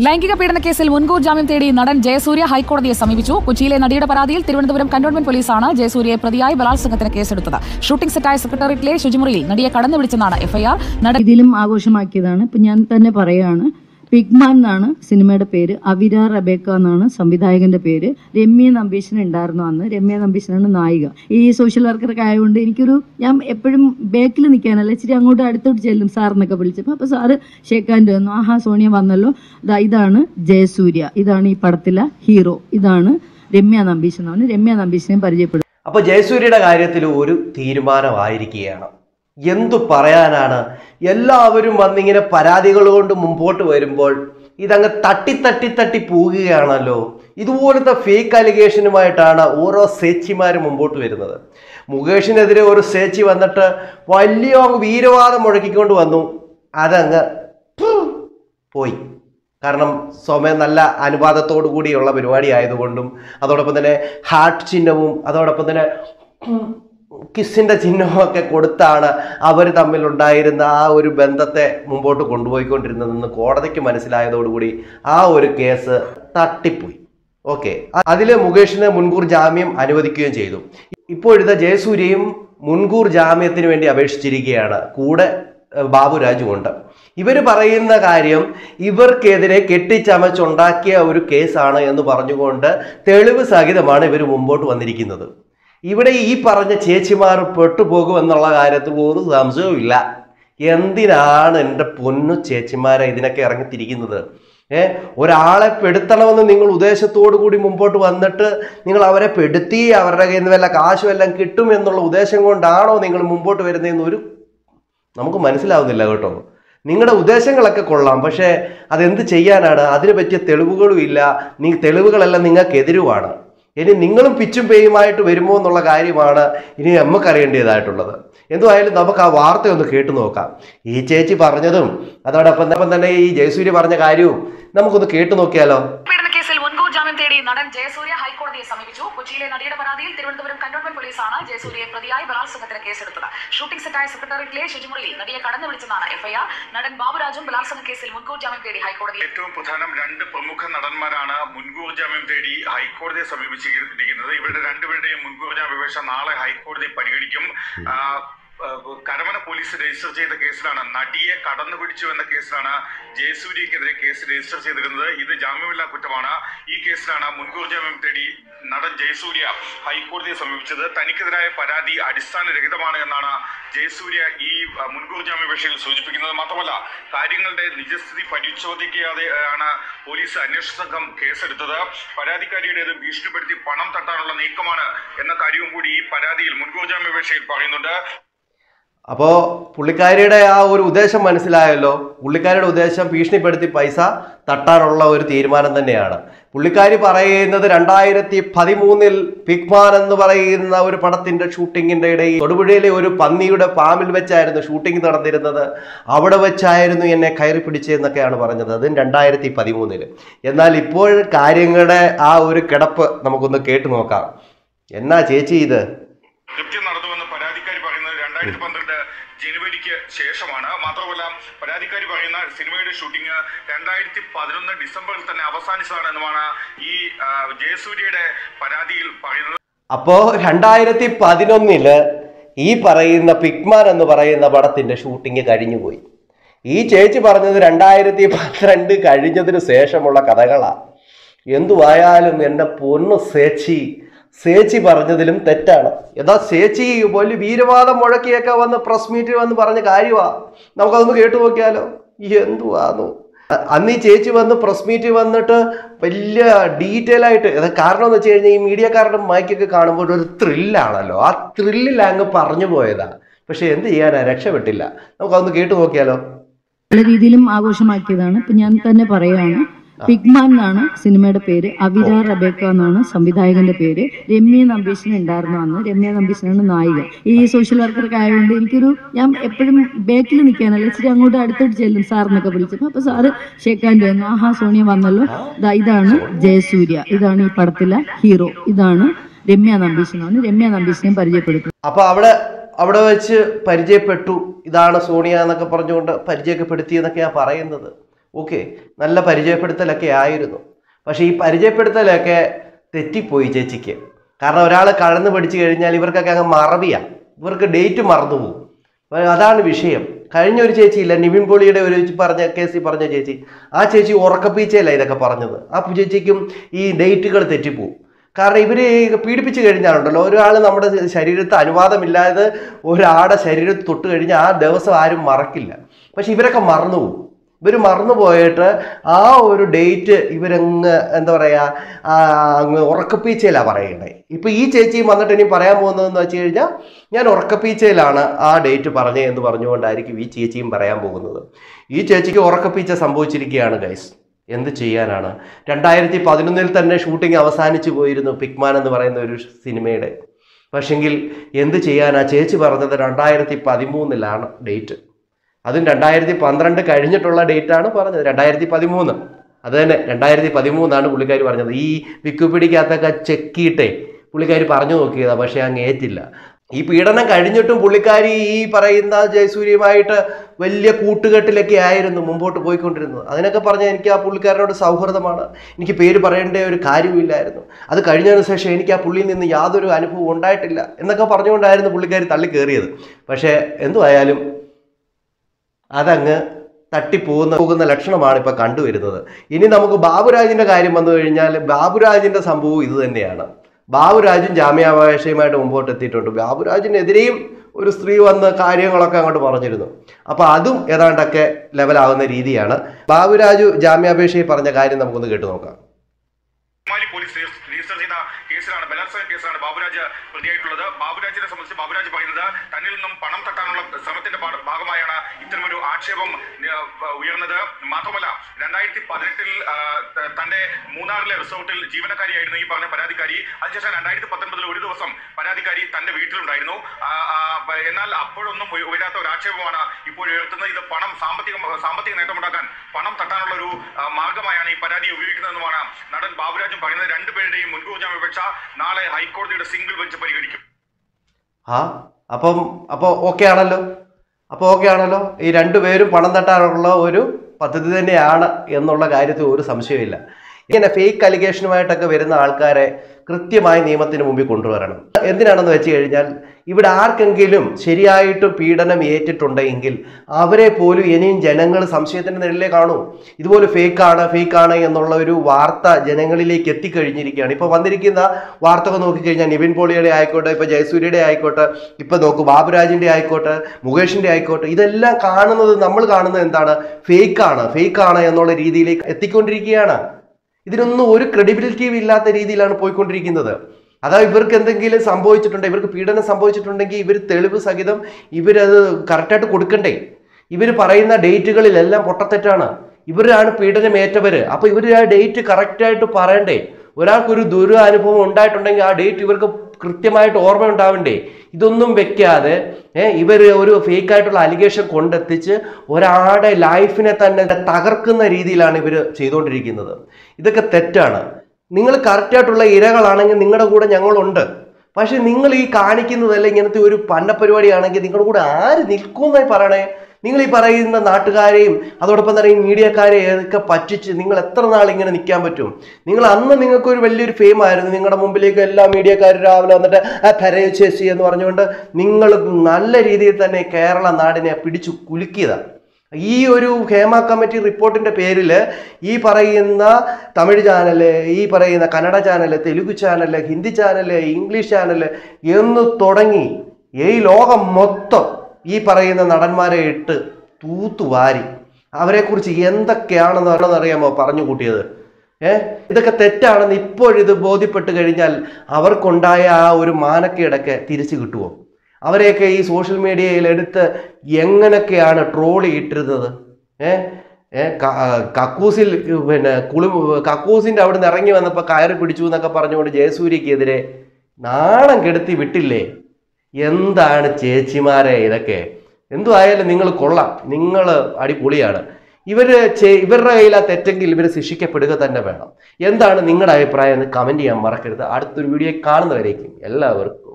ലൈംഗിക പീഡന കേസിൽ മുൻകൂർ ജാമ്യം തേടി നടൻ ജയസൂര്യ ഹൈക്കോടതിയെ സമീപിച്ചു കൊച്ചിയിലെ നടിയുടെ പരാതിയിൽ തിരുവനന്തപുരം കന്റോൺമെന്റ് പോലീസാണ് ജയസൂര്യയെ പ്രതിയായി ബലാത്സംഗത്തിന് കേസെടുത്തത് ഷൂട്ടിംഗ് സെറ്റായ സെക്രട്ടേറിയറ്റിലെ ശുചിമുറിയിൽ നടിയെ കടന്നു വിളിച്ചെന്നാണ് എഫ്ഐആർ നടൻ ഇതിലും ആഘോഷമാക്കിയതാണ് ഇപ്പം ഞാൻ തന്നെ പറയുകയാണ് പിഗ്മാൻ എന്നാണ് സിനിമയുടെ പേര് അവിര റബേക്ക എന്നാണ് സംവിധായകന്റെ പേര് രമ്യ നമ്പീശൻ ഉണ്ടായിരുന്നു അന്ന് രമ്യ നമ്പീശനാണ് നായിക ഈ സോഷ്യൽ വർക്കറൊക്കെ ആയതുകൊണ്ട് എനിക്കൊരു ഞാൻ എപ്പോഴും ബാക്കിൽ നിൽക്കാനല്ല ഇച്ചിരി അങ്ങോട്ട് അടുത്തോട്ട് ചെല്ലും സാറിനൊക്കെ വിളിച്ചപ്പോൾ അപ്പോൾ സാറ് ഷേക്കാൻ്റെ വന്നു ആഹാ സോണിയ വന്നല്ലോ ദാ ഇതാണ് ജയസൂര്യ ഇതാണ് ഈ പടത്തിലെ ഹീറോ ഇതാണ് രമ്യ നമ്പീശൻ എന്ന് പറഞ്ഞ് രമ്യ നമ്പീശനെ പരിചയപ്പെടും അപ്പോൾ ജയസൂര്യയുടെ കാര്യത്തിൽ ഒരു തീരുമാനമായിരിക്കുകയാണ് എന്തു പറയാനാണ് എല്ലാവരും വന്നിങ്ങനെ പരാതികൾ കൊണ്ട് മുമ്പോട്ട് വരുമ്പോൾ ഇതങ്ങ് തട്ടി തട്ടി തട്ടി പോവുകയാണല്ലോ ഇതുപോലത്തെ ഫേക്ക് അലിഗേഷനുമായിട്ടാണ് ഓരോ സേച്ചിമാരും മുമ്പോട്ട് വരുന്നത് മുകേഷിനെതിരെ ഒരു സേച്ചി വന്നിട്ട് വലിയ അങ്ങ് വീരവാദം മുഴക്കിക്കൊണ്ട് വന്നു അതങ്ങ് പോയി കാരണം സ്വമേ നല്ല അനുപാതത്തോടു കൂടിയുള്ള പരിപാടി ആയതുകൊണ്ടും അതോടൊപ്പം തന്നെ ഹാർട്ട് ചിഹ്നവും അതോടൊപ്പം തന്നെ കിസ്സിൻ്റെ ചിഹ്നവും ഒക്കെ കൊടുത്താണ് അവർ തമ്മിലുണ്ടായിരുന്ന ആ ഒരു ബന്ധത്തെ മുമ്പോട്ട് കൊണ്ടുപോയിക്കൊണ്ടിരുന്നതെന്ന് കോടതിക്ക് മനസ്സിലായതോടുകൂടി ആ ഒരു കേസ് തട്ടിപ്പോയി ഓക്കെ അതിൽ മുകേഷിന് മുൻകൂർ ജാമ്യം അനുവദിക്കുകയും ചെയ്തു ഇപ്പോഴത്തെ ജയസൂര്യയും മുൻകൂർ ജാമ്യത്തിന് വേണ്ടി അപേക്ഷിച്ചിരിക്കുകയാണ് കൂടെ ഏഹ്, ബാബുരാജുമുണ്ട് ഇവർ പറയുന്ന കാര്യം ഇവർക്കെതിരെ കെട്ടിച്ചമച്ചുണ്ടാക്കിയ ഒരു കേസാണ് എന്ന് പറഞ്ഞുകൊണ്ട് തെളിവ് സഹിതമാണ് ഇവർ മുമ്പോട്ട് വന്നിരിക്കുന്നത് ഇവിടെ ഈ പറഞ്ഞ ചേച്ചിമാർ പെട്ടുപോകുമെന്നുള്ള കാര്യത്തിൽ ഒരു സംശയവും ഇല്ല എന്തിനാണ് എൻ്റെ പൊന്നു ചേച്ചിമാരെ ഇതിനൊക്കെ ഇറങ്ങിത്തിരിക്കുന്നത് ഏ ഒരാളെ പെടുത്തണമെന്ന് നിങ്ങൾ ഉദ്ദേശത്തോടു കൂടി മുമ്പോട്ട് വന്നിട്ട് നിങ്ങൾ അവരെ പെടുത്തി അവരുടെ കയ്യിൽ നിന്ന് വല്ല കാശും എല്ലാം കിട്ടും എന്നുള്ള ഉദ്ദേശം കൊണ്ടാണോ നിങ്ങൾ മുമ്പോട്ട് വരുന്നതെന്ന് ഒരു നമുക്ക് മനസ്സിലാവുന്നില്ല കേട്ടോ നിങ്ങളുടെ ഉദ്ദേശങ്ങളൊക്കെ കൊള്ളാം പക്ഷേ അതെന്ത് ചെയ്യാനാണ് അതിന് പറ്റിയ തെളിവുകളും ഇല്ല നീ തെളിവുകളെല്ലാം നിങ്ങൾക്കെതിരുമാണ് ഇനി നിങ്ങളും പിച്ചും പേയുമായിട്ട് വരുമോ എന്നുള്ള കാര്യമാണ് ഇനി നമുക്കറിയേണ്ടതായിട്ടുള്ളത് എന്തുമായാലും നമുക്ക് ആ വാർത്ത ഒന്ന് കേട്ടു നോക്കാം ഈ ചേച്ചി പറഞ്ഞതും അതോടൊപ്പം തന്നെ- തന്നെ ഈ ജയസൂര്യ പറഞ്ഞ കാര്യവും നമുക്കൊന്ന് കേട്ടു നോക്കിയാലോ പീഡന കേസിൽ മുൻകൂർ ജാമ്യം തേടി നടൻ ജയസൂര്യ ഹൈക്കോടതിയെ സമീപിച്ചു കൊച്ചിയിലെ നടിയുടെ പരാതിയിൽ തിരുവനന്തപുരം കന്റോൺമെന്റ് പോലീസാണ് ജയസൂര്യയെ പ്രതിയായി ബലാത്സംഗത്തിന് കേസെടുത്തത് ഷൂട്ടിംഗ് സെറ്റായ സെക്രട്ടേറിയറ്റിലെ ശുചിമുറിയിൽ നടിയെ കടന്നു വിളിച്ചെന്നാണ് എഫ്ഐആർ നടൻ ബാബുരാജും ബലാത്സംഗ കേസിൽ മുൻകൂർ ജാമ്യം തേടി ഹൈക്കോടതിയിൽ ഏറ്റവും പ്രധാനം രണ്ട് പ്രമുഖ നടന്മാരാണ് മുൻകൂർ ജാമ്യം തേടി ഹൈക്കോടതിയെ സമീപിച്ചിരിക്കുന്നത് ഇവരുടെ രണ്ടുപേരുടെയും മുൻകൂർ ജാമ്യാപേക്ഷ നാളെ ഹൈക്കോടതി പരിഗണിക്കും ആ, ആ, കരമന പോലീസ് രജിസ്റ്റർ ചെയ്ത കേസിലാണ് നടിയെ കടന്നു പിടിച്ചു എന്ന കേസിലാണ് ജയസൂര്യക്കെതിരെ കേസ് രജിസ്റ്റർ ചെയ്തിരുന്നത് ഇത് ജാമ്യമില്ലാ കുറ്റമാണ് ഈ കേസിലാണ് മുൻകൂർ ജാമ്യം തേടി നടൻ ജയസൂര്യ ഹൈക്കോടതിയെ സമീപിച്ചത് തനിക്കെതിരായ പരാതി അടിസ്ഥാനരഹിതമാണ് എന്നാണ് ജയസൂര്യ ഈ ആ, മുൻകൂർ ജാമ്യാപേക്ഷയിൽ സൂചിപ്പിക്കുന്നത് മാത്രമല്ല കാര്യങ്ങളുടെ നിജസ്ഥിതി പരിശോധിക്കാതെ ആണ് പോലീസ് അന്വേഷണ സംഘം കേസെടുത്തത് പരാതിക്കാരിയുടേത് ഭീഷണിപ്പെടുത്തി പണം തട്ടാനുള്ള നീക്കമാണ് എന്ന കാര്യവും കൂടി ഈ പരാതിയിൽ മുൻകൂർ ജാമ്യാപേക്ഷയിൽ പറയുന്നുണ്ട് അപ്പോൾ പുള്ളിക്കാരിയുടെ ആ ഒരു ഉദ്ദേശം മനസ്സിലായല്ലോ പുള്ളിക്കാരിയുടെ ഉദ്ദേശം ഭീഷണിപ്പെടുത്തി പൈസ തട്ടാനുള്ള ഒരു തീരുമാനം തന്നെയാണ് പുള്ളിക്കാരി പറയുന്നത് രണ്ടായിരത്തി പതിമൂന്നിൽ പിഗ്മാൻ എന്ന് പറയുന്ന ഒരു പടത്തിന്റെ ഷൂട്ടിങ്ങിന്റെ ഇടയിൽ തൊടുപുഴയിലെ ഒരു പന്നിയുടെ ഫാമിൽ വെച്ചായിരുന്നു ഷൂട്ടിംഗ് നടന്നിരുന്നത് അവിടെ വെച്ചായിരുന്നു എന്നെ കയറി പിടിച്ചതെന്നൊക്കെയാണ് പറഞ്ഞത് അതും രണ്ടായിരത്തി പതിമൂന്നില് എന്നാൽ ഇപ്പോൾ കാര്യങ്ങളുടെ ആ ഒരു കിടപ്പ് നമുക്കൊന്ന് കേട്ടു നോക്കാം എന്നാ ചേച്ചി ഇത് കൃത്യം നടന്നുവെന്ന് പരാതിക്കാരി പറയുന്നത് രണ്ടായിരത്തി പന്ത്രണ്ട് ജനുവരിക്ക് ശേഷമാണ് മാത്രമല്ല പരാതിക്കാരി പറയുന്ന സിനിമയുടെ ഷൂട്ടിംഗ് രണ്ടായിരത്തി പതിനൊന്ന് ഡിസംബറിൽ തന്നെ അവസാനിച്ചതാണ് എന്നുമാണ് ഈ ആ, ജയസൂര്യയുടെ പരാതിയിൽ പറയുന്നത് അപ്പോ രണ്ടായിരത്തി പതിനൊന്നില് ഈ പറയുന്ന പിഗ്മാൻ എന്ന് പറയുന്ന പടത്തിന്റെ ഷൂട്ടിംഗ് കഴിഞ്ഞുപോയി ഈ ചേച്ചി പറഞ്ഞത് രണ്ടായിരത്തി പന്ത്രണ്ട് കഴിഞ്ഞതിന് ശേഷമുള്ള കഥകളാ എന്തുവായാലും എൻ്റെ പൊന്നു സേച്ചി സേച്ചി പറഞ്ഞതിലും തെറ്റാണ് യഥാ സേച്ചി വലിയ വീരവാദം മുഴക്കിയൊക്കെ വന്ന് പ്രസ് മീറ്റിൽ വന്ന് പറഞ്ഞ കാര്യമാ നമുക്കതൊന്ന് കേട്ടു നോക്കിയാലോ എന്തുവാന്നു അ- അന്ന് ഈ ചേച്ചി വന്ന് പ്രസ് മീറ്റിൽ വന്നിട്ട് വലിയ ഡീറ്റെയിൽ ആയിട്ട് അത് കാരണം എന്ന് വെച്ച് കഴിഞ്ഞാൽ ഈ മീഡിയക്കാരുടെ മൈക്കൊക്കെ കാണുമ്പോൾ ഒരു ത്രില്ലാണല്ലോ ആ ത്രില്ലിൽ അങ്ങ് പറഞ്ഞു പോയതാ പക്ഷെ എന്ത് ചെയ്യാനാ രക്ഷപ്പെട്ടില്ല നമുക്കതൊന്ന് കേട്ടു നോക്കിയാലോ പല രീതിയിലും ആഘോഷമാക്കിയതാണ് ഇപ്പം ഞാൻ തന്നെ പറയുകയാണ് പിഗ്മാൻ എന്നാണ് സിനിമയുടെ പേര് അവിര റബേക്ക എന്നാണ് സംവിധായകന്റെ പേര് രമ്യ നമ്പീശൻ ഉണ്ടായിരുന്നു അന്ന് രമ്യ നമ്പീശനാണ് നായിക ഈ സോഷ്യൽ വർക്കറൊക്കെ ആയതുകൊണ്ട് എനിക്കൊരു ഞാൻ എപ്പോഴും ബാക്കിൽ നിൽക്കാനല്ല ഇച്ചിരി അങ്ങോട്ട് അടുത്തോട്ട് ചെല്ലും സാറിനൊക്കെ വിളിച്ചപ്പോൾ അപ്പോൾ സാറ് ഷേക്കാൻ്റെ വന്നു ആഹാ സോണിയ വന്നല്ലോ ദാ ഇതാണ് ജയസൂര്യ ഇതാണ് ഈ പടത്തിലെ ഹീറോ ഇതാണ് രമ്യ നമ്പീശൻ എന്ന് പറഞ്ഞ് രമ്യ നമ്പീശനെയും പരിചയപ്പെടുത്തും അപ്പൊ അവിടെ അവിടെ വെച്ച് പരിചയപ്പെട്ടു ഇതാണ് സോണിയ എന്നൊക്കെ പറഞ്ഞുകൊണ്ട് പരിചയപ്പെടുത്തി എന്നൊക്കെയാണ് പറയുന്നത് ഓക്കെ നല്ല പരിചയപ്പെടുത്തലൊക്കെ ആയിരുന്നു പക്ഷേ ഈ പരിചയപ്പെടുത്തലൊക്കെ തെറ്റിപ്പോയി ചേച്ചിക്ക് കാരണം ഒരാൾ കടന്നു പഠിച്ചു കഴിഞ്ഞാൽ ഇവർക്കൊക്കെ അങ്ങ് മറവിയാണ് ഇവർക്ക് ഡേറ്റ് മറന്നു പോകും അപ്പൊ അതാണ് വിഷയം കഴിഞ്ഞ ഒരു ചേച്ചി ഇല്ല നിവിൻ പോളിയുടെ ഒരു പറഞ്ഞ കേസിൽ പറഞ്ഞ ചേച്ചി ആ ചേച്ചി ഉറക്കപ്പീച്ചയല്ല ഇതൊക്കെ പറഞ്ഞത് ആ ചേച്ചിക്കും ഈ ഡേറ്റുകൾ തെറ്റിപ്പോവും കാരണം ഇവര് പീഡിപ്പിച്ചു കഴിഞ്ഞാലുണ്ടല്ലോ ഒരാൾ നമ്മുടെ ശരീരത്ത് അനുവാദമില്ലാതെ ഒരാളുടെ ശരീരത്ത് തൊട്ട് കഴിഞ്ഞാൽ ആ ദിവസം ആരും മറക്കില്ല പക്ഷെ ഇവരൊക്കെ മറന്നുപോകും ഇവർ മറന്നുപോയിട്ട് ആ ഒരു ഡേറ്റ് ഇവരങ്ങ് എന്താ പറയുക ആ, അങ്ങ് ഉറക്കപ്പീച്ചയിലാണ് പറയണ്ടേ ഇപ്പൊ ഈ ചേച്ചിയും വന്നിട്ട് ഇനി പറയാൻ പോകുന്നതെന്ന് വെച്ച് കഴിഞ്ഞാൽ ഞാൻ ഉറക്കപ്പീച്ചയിലാണ് ആ ഡേറ്റ് പറഞ്ഞത് എന്ന് പറഞ്ഞുകൊണ്ടായിരിക്കും ഈ ചേച്ചിയും പറയാൻ പോകുന്നത് ഈ ചേച്ചിക്ക് ഉറക്കപ്പീച്ച സംഭവിച്ചിരിക്കുകയാണ് ഗൈസ് എന്ത് ചെയ്യാനാണ് രണ്ടായിരത്തി പതിനൊന്നിൽ തന്നെ ഷൂട്ടിംഗ് അവസാനിച്ചു പോയിരുന്നു പിക്മാൻ എന്ന് പറയുന്ന ഒരു സിനിമയുടെ പക്ഷെങ്കിൽ എന്ത് ചെയ്യാനാ ചേച്ചി പറഞ്ഞത് രണ്ടായിരത്തി പതിമൂന്നിലാണ് ഡേറ്റ് അതും രണ്ടായിരത്തി പന്ത്രണ്ട് കഴിഞ്ഞിട്ടുള്ള ഡേറ്റ് ആണ് പറഞ്ഞത് രണ്ടായിരത്തി പതിമൂന്ന് അത് തന്നെ രണ്ടായിരത്തി പതിമൂന്നാണ് പുള്ളിക്കാരി പറഞ്ഞത് ഈ വിക്കിപീഡിയക്കകത്തൊക്കെ ചെക്കിയിട്ടേ പുള്ളിക്കാരി പറഞ്ഞു നോക്കിയതാ പക്ഷെ അങ്ങ് ഏറ്റില്ല ഈ പീഡനം കഴിഞ്ഞിട്ടും പുള്ളിക്കാരി ഈ പറയുന്ന ജയസൂര്യയുമായിട്ട് വലിയ കൂട്ടുകെട്ടിലൊക്കെ ആയിരുന്നു മുമ്പോട്ട് പോയിക്കൊണ്ടിരുന്നത് അതിനൊക്കെ പറഞ്ഞാൽ എനിക്ക് ആ പുള്ളിക്കാരനോട് സൗഹൃദമാണ് എനിക്ക് പേര് പറയേണ്ട ഒരു കാര്യമില്ലായിരുന്നു അത് കഴിഞ്ഞതിന് ശേഷം എനിക്ക് ആ പുള്ളിയിൽ നിന്ന് യാതൊരു അനുഭവം ഉണ്ടായിട്ടില്ല എന്നൊക്കെ പറഞ്ഞുകൊണ്ടായിരുന്നു പുള്ളിക്കാരി തള്ളി കയറിയത് പക്ഷേ എന്തുമായാലും അതങ്ങ് തട്ടിപ്പോകുന്ന പോകുന്ന ലക്ഷണമാണ് ഇപ്പൊ കണ്ടുവരുന്നത് ഇനി നമുക്ക് ബാബുരാജിന്റെ കാര്യം വന്നു കഴിഞ്ഞാൽ ബാബുരാജിന്റെ സംഭവം ഇത് തന്നെയാണ് ബാബുരാജും ജാമ്യാവകാശയുമായിട്ട് മുമ്പോട്ട് എത്തിയിട്ടുണ്ട് ബാബുരാജിനെതിരെയും ഒരു സ്ത്രീ വന്ന് കാര്യങ്ങളൊക്കെ അങ്ങോട്ട് പറഞ്ഞിരുന്നു അപ്പൊ അതും ഏതാണ്ടൊക്കെ ലെവലാവുന്ന രീതിയാണ് ബാബുരാജു ജാമ്യാപേക്ഷയിൽ പറഞ്ഞ കാര്യം നമുക്കൊന്ന് കേട്ടു നോക്കാം മാലി പോലീസ് രജിസ്റ്റർ രജിസ്റ്റർ ചെയ്ത കേസിലാണ് ബലാത്സംഗ കേസിലാണ് ബാബുരാജ് പ്രതിയായിട്ടുള്ളത് ബാബുരാജിനെ സംബന്ധിച്ച് ബാബുരാജ് പറയുന്നത് തന്നിൽ നിന്നും പണം തട്ടാനുള്ള ശ്രമത്തിന്റെ ഭാ- ഭാഗമായാണ് ഇത്തരമൊരു ആക്ഷേപം ആ, ഉയർന്നത് മാത്രമല്ല രണ്ടായിരത്തി പതിനെട്ടിൽ തന്റെ മൂന്നാറിലെ റിസോർട്ടിൽ ജീവനക്കാരിയായിരുന്നു ഈ പറഞ്ഞ പരാതിക്കാരി അതിനുശേഷം രണ്ടായിരത്തി പത്തൊൻപതിൽ ഒരു ദിവസം പരാതിക്കാരി തന്റെ വീട്ടിലുണ്ടായിരുന്നു ആ, ആ, പ- എന്നാൽ അപ്പോഴൊന്നും ഉയ- ഉയരാത്ത ഒരു ആക്ഷേപമാണ് ഇപ്പോൾ ഉയർത്തുന്നത് ഇത് പണം സാമ്പത്തിക സാമ്പത്തിക നേട്ടമുണ്ടാക്കാൻ പണം തട്ടാനുള്ള ഒരു ആ, മാർഗമായാണ് ഈ പരാതി ഉപയോഗിക്കുന്നതെന്നുമാണ് നടൻ ബാബുരാജും പറയുന്നത് രണ്ടുപേരുടെയും മുൻകൂർ ജാമ്യാപേക്ഷ നാളെ ഹൈക്കോടതിയുടെ സിംഗിൾ ബെഞ്ച് പരിഗണിക്കും ആ അപ്പം അപ്പോൾ ഓക്കെ ആണല്ലോ അപ്പോൾ ഓക്കെ ആണല്ലോ ഈ രണ്ടുപേരും പണം തട്ടാനുള്ള ഒരു പദ്ധതി തന്നെയാണ് എന്നുള്ള കാര്യത്തിൽ ഒരു സംശയമില്ല ഇങ്ങനെ ഫേക്ക് അലിഗേഷനുമായിട്ടൊക്കെ വരുന്ന ആൾക്കാരെ കൃത്യമായി നിയമത്തിന് മുമ്പിൽ കൊണ്ടുവരണം എന്തിനാണെന്ന് വെച്ച് കഴിഞ്ഞാൽ ഇവിടെ ആർക്കെങ്കിലും ശരിയായിട്ടും പീഡനം ഏറ്റിട്ടുണ്ടെങ്കിൽ അവരെ പോലും ഇനിയും ജനങ്ങൾ സംശയത്തിന്റെ നിഴലിലേ കാണൂ ഇതുപോലെ ഫേക്കാണ് ഫേക്കാണ് എന്നുള്ള ഒരു വാർത്ത ജനങ്ങളിലേക്ക് എത്തിക്കഴിഞ്ഞിരിക്കുകയാണ് ഇപ്പൊ വന്നിരിക്കുന്ന വാർത്തകൾ നോക്കിക്കഴിഞ്ഞാൽ നിവിൻ പോളിയുടെ ആയിക്കോട്ടെ ഇപ്പൊ ജയസൂര്യയുടെ ആയിക്കോട്ടെ ഇപ്പൊ നോക്കൂ ബാബുരാജിന്റെ ആയിക്കോട്ടെ മുകേഷിന്റെ ആയിക്കോട്ടെ ഇതെല്ലാം കാണുന്നത് നമ്മൾ കാണുന്നത് എന്താണ് ഫേക്കാണ് ഫേക്കാണ് എന്നുള്ള രീതിയിലേക്ക് എത്തിക്കൊണ്ടിരിക്കുകയാണ് ഇതിനൊന്നും ഒരു ക്രെഡിബിലിറ്റിയും ഇല്ലാത്ത രീതിയിലാണ് പോയിക്കൊണ്ടിരിക്കുന്നത് അതാ ഇവർക്ക് എന്തെങ്കിലും സംഭവിച്ചിട്ടുണ്ട് ഇവർക്ക് പീഡനം സംഭവിച്ചിട്ടുണ്ടെങ്കിൽ ഇവർ തെളിവ് സഹിതം ഇവരത് കറക്റ്റായിട്ട് കൊടുക്കണ്ടേ ഇവർ പറയുന്ന ഡേറ്റുകളിലെല്ലാം പൊട്ടത്തെറ്റാണ് ഇവരാണ് പീഡനം ഏറ്റവര് അപ്പൊ ഇവർ ആ ഡേറ്റ് കറക്റ്റായിട്ട് പറയണ്ടേ ഒരാൾക്കൊരു ദുര അനുഭവം ഉണ്ടായിട്ടുണ്ടെങ്കിൽ ആ ഡേറ്റ് ഇവർക്ക് കൃത്യമായിട്ട് ഓർമ്മ ഉണ്ടാവണ്ടേ ഇതൊന്നും വെക്കാതെ ഏഹ് ഇവർ ഒരു ഫേക്ക് ആയിട്ടുള്ള അലിഗേഷൻ കൊണ്ടെത്തിച്ച് ഒരാളുടെ ലൈഫിനെ തന്നെ തകർക്കുന്ന രീതിയിലാണ് ഇവർ ചെയ്തുകൊണ്ടിരിക്കുന്നത് ഇതൊക്കെ തെറ്റാണ് നിങ്ങൾ കറക്റ്റായിട്ടുള്ള ഇരകളാണെങ്കിൽ നിങ്ങളുടെ കൂടെ ഞങ്ങളുണ്ട് പക്ഷെ നിങ്ങൾ ഈ കാണിക്കുന്നതല്ല ഇങ്ങനത്തെ ഒരു പന്ന പരിപാടിയാണെങ്കിൽ നിങ്ങളുടെ കൂടെ ആര് നിൽക്കുമെന്നായി പറയണേ നിങ്ങൾ ഈ പറയുന്ന നാട്ടുകാരെയും അതോടൊപ്പം തന്നെ ഈ മീഡിയക്കാരെയും ഒക്കെ പറ്റിച്ച് നിങ്ങൾ എത്ര നാൾ ഇങ്ങനെ നിൽക്കാൻ പറ്റും നിങ്ങൾ അന്ന് നിങ്ങൾക്ക് ഒരു വലിയൊരു ഫെയിം ആയിരുന്നു നിങ്ങളുടെ മുമ്പിലേക്ക് എല്ലാ മീഡിയക്കാരും രാവിലെ വന്നിട്ട് ആ കരയോ ചേച്ചി എന്ന് പറഞ്ഞുകൊണ്ട് നിങ്ങൾ നല്ല രീതിയിൽ തന്നെ കേരള നാടിനെ പിടിച്ചു കുലുക്കിയതാണ് ഈ ഒരു ഹേമ കമ്മിറ്റി റിപ്പോർട്ടിന്റെ പേരിൽ ഈ പറയുന്ന തമിഴ് ചാനല് ഈ പറയുന്ന Kannada channel Telugu channel Hindi channel English channel എന്ന് തുടങ്ങി ഈ ലോകം മൊത്തം ഈ പറയുന്ന നടന്മാരെ ഇട്ട് തൂത്തുവാരി അവരെക്കുറിച്ച് എന്തൊക്കെയാണെന്ന് അറിയാമോ പറഞ്ഞു കൂട്ടിയത് ഏ ഇതൊക്കെ തെറ്റാണെന്ന് ഇപ്പോഴിത് ബോധ്യപ്പെട്ട് കഴിഞ്ഞാൽ അവർക്കുണ്ടായ ആ ഒരു മാനക്കേടൊക്കെ തിരിച്ചു കിട്ടുമോ അവരെയൊക്കെ ഈ സോഷ്യൽ മീഡിയയിൽ എടുത്ത് എങ്ങനെയൊക്കെയാണ് ട്രോൾ ഇട്ടിരുന്നത് ഏ ഏ ക- കക്കൂസിൽ പിന്നെ കുളി കക്കൂസിന്റെ അവിടെ നിന്ന് ഇറങ്ങി വന്നപ്പോൾ കയറി പിടിച്ചു എന്നൊക്കെ പറഞ്ഞുകൊണ്ട് ജയസൂര്യക്കെതിരെ നാണം കെടുത്തി വിട്ടില്ലേ എന്താണ് ചേച്ചിമാരെ ഇതൊക്കെ എന്തുവായാലും നിങ്ങൾ കൊള്ളാം നിങ്ങൾ അടിപൊളിയാണ് ഇവര് ചെ- ഇവരുടെ കയ്യിൽ ആ തെറ്റെങ്കിൽ ഇവർ ശിക്ഷിക്കപ്പെടുക തന്നെ വേണം എന്താണ് നിങ്ങളുടെ അഭിപ്രായം എന്ന് കമന്റ് ചെയ്യാൻ മറക്കരുത് അടുത്തൊരു വീഡിയോ കാണുന്നവരേക്കും എല്ലാവർക്കും